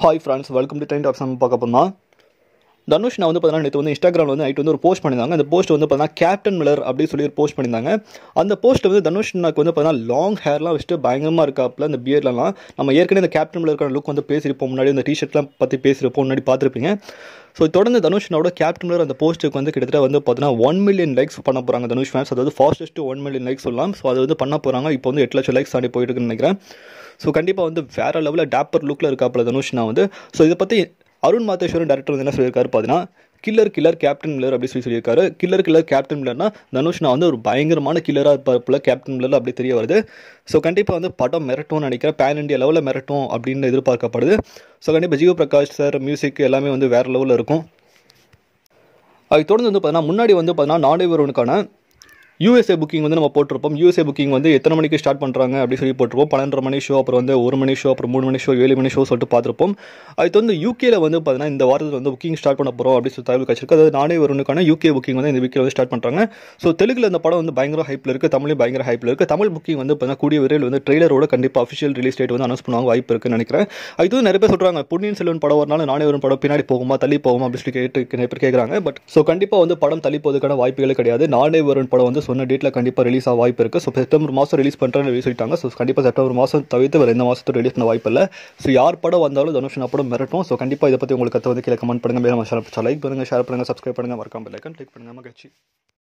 hi friends welcome to time talks நம்ம பார்க்க போனா தனுஷ் நான் வந்து பார்த்தீங்கன்னா நேற்று வந்து இன்ஸ்டாகிராமில் வந்து நைட் வந்து ஒரு போஸ்ட் பண்ணியிருந்தாங்க அந்த போஸ்ட் வந்து பார்த்தீங்கன்னா கேப்டன் மில்லர் அப்படின்னு சொல்லி ஒரு போஸ்ட் பண்ணியிருந்தாங்க அந்த போஸ்ட் வந்து தனுஷ் எனக்கு வந்து பார்த்தீங்கன்னா லாங் ஹேர்லாம் வச்சுட்டு பயங்கரமாக இருக்காப்புல இந்த பியர்லாம் நம்ம ஏற்கனவே இந்த கேப்டன் மில்லருக்கான லுக் வந்து பேசியிருப்போம் முன்னாடி இந்த டிஷர்ட்லாம் பற்றி பேசியிருப்போம் முன்னாடி பார்த்துருப்பீங்க ஸோ தொடர்ந்து தனுஷ்னோட கேப்டன் மில்லர் அந்த போஸ்ட்டுக்கு வந்து கிட்டத்தட்ட வந்து பார்த்தீங்கன்னா ஒன் மில்லியன் லைக்ஸ் பண்ண போகிறாங்க தனுஷ் ஃபேன்ஸ் அதாவது ஃபாஸ்டஸ்ட் ஒன் மில்லியன் லைக்ஸ் சொல்லலாம் ஸோ அது வந்து பண்ண போகிறாங்க இப்போ வந்து எட்டு லட்சம் லைக்ஸ் தாண்டி போயிட்டு இருக்குன்னு நினைக்கிறேன் ஸோ கண்டிப்பாக வந்து வேற லெவலில் டேப்பர் லுக்கில் இருக்காப்புல தனுஷ் நான் வந்து ஸோ இதை பற்றி அருண் மாதேஸ்வரன் டேரக்டர் வந்து என்ன சொல்லியிருக்காரு பார்த்தீங்கன்னா கில்லர் கில்லர் கேப்டன் மில்லர் அப்படி சொல்லி சொல்லியிருக்காரு கில்லர் கில்லர் கேப்டன் மில்லர்னா தனுஷ் நான் வந்து ஒரு பயங்கரமான கில்லராக இருப்பார் கேப்டன் மில்லர் அப்படி தெரிய வருது ஸோ கண்டிப்பாக வந்து படம் மிரட்டும்னு நினைக்கிறேன் பேன் இண்டியா லெவலில் மிரட்டும் அப்படின்னு எதிர்பார்க்கப்படுது ஸோ கண்டிப்பாக ஜியோ பிரகாஷ் சார் மியூசிக் எல்லாமே வந்து வேறு லெவலில் இருக்கும் அதுக்கு தொடர்ந்து வந்து பார்த்தீங்கன்னா முன்னாடி வந்து பார்த்தீங்கன்னா நாடே வருவனுக்கான யூஎஸ்ஏ புக்கிங் வந்து நம்ம போட்டிருப்போம் யூஎஸ்ஏ புக்கிங் வந்து எத்தனை மணிக்கு ஸ்டார்ட் பண்ணுறாங்க அப்படி சொல்லி போட்டிருப்போம் பன்னெண்டரை மணி ஷோ அப்புறம் வந்து ஒரு மணி ஷோ அப்புறம் மூணு மணி ஷோ ஏழு மணி ஷோ சொல்லிட்டு பார்த்துருப்போம் அது வந்து யூகேல வந்து பார்த்தீங்கன்னா இந்த வாரத்தில் வந்து புக்கிங் ஸ்டார்ட் பண்ண போகிறோம் அப்படின்னு சொல்லி தகவல் கட்சிருக்கு அதாவது நானே வருவனுக்கான யூகே புக்கிங் வந்து இந்த வீக்கில் வந்து ஸ்டார்ட் பண்ணுறாங்க ஸோ தெலுங்குல இந்த படம் வந்து பயங்கர ஹைப்பில் இருக்குது தமிழ்லையும் பயங்கர ஹைப்பில் இருக்குது தமிழ் புக்கிங் வந்து பார்த்தீங்கன்னா கூடிய விரைவில் வந்து ட்ரெய்லரோட கண்டிப்பாக அஃபிஷியல் ரிலீஸ் டேட் வந்து அனௌன்ஸ் பண்ணுவாங்க வாய்ப்பு இருக்குன்னு நினைக்கிறேன் அது வந்து நிறைய பேர் சொல்கிறாங்க பொன்னியின் செல்வன் படம் வரனால நானே வரும் படம் பின்னாடி போகுமா தள்ளி போகுமா அப்படின்னு சொல்லி கேட்டு நிறைய பேர் கேட்குறாங்க பட் ஸோ கண்டிப்பாக வந்து படம் தள்ளி போவதுக்கான வாய்ப்புகளே கிடையாது நானே வரும் படம் வந்து சொன்ன டேட்டில் கண்டிப்பாக ரிலீஸ் ஆக வாய்ப்பு இருக்குது ஸோ செப்டம்பர் மாதம் ரிலீஸ் பண்ணுறேன்னு ரிலீஸ் சொல்லிட்டாங்க ஸோ கண்டிப்பாக செப்டம்பர் மாதம் தவிர்த்து வேறு எந்த மாதத்தும் ரிலீஸ் பண்ண வாய்ப்பு இல்லை ஸோ யார் படம் வந்தாலும் தனுஷ் படம் மிரட்டும் ஸோ கண்டிப்பாக இதை பற்றி உங்களுக்கு கற்று வந்து கீழே கமெண்ட் பண்ணுங்கள் மேலே லைக் பண்ணுங்கள் ஷேர் பண்ணுங்கள் சப்ஸ்கிரைப் பண்ணுங்கள் மறக்காம லைக்கன் கிளிக் பண்ணுங்கள் மகிழ்ச்சி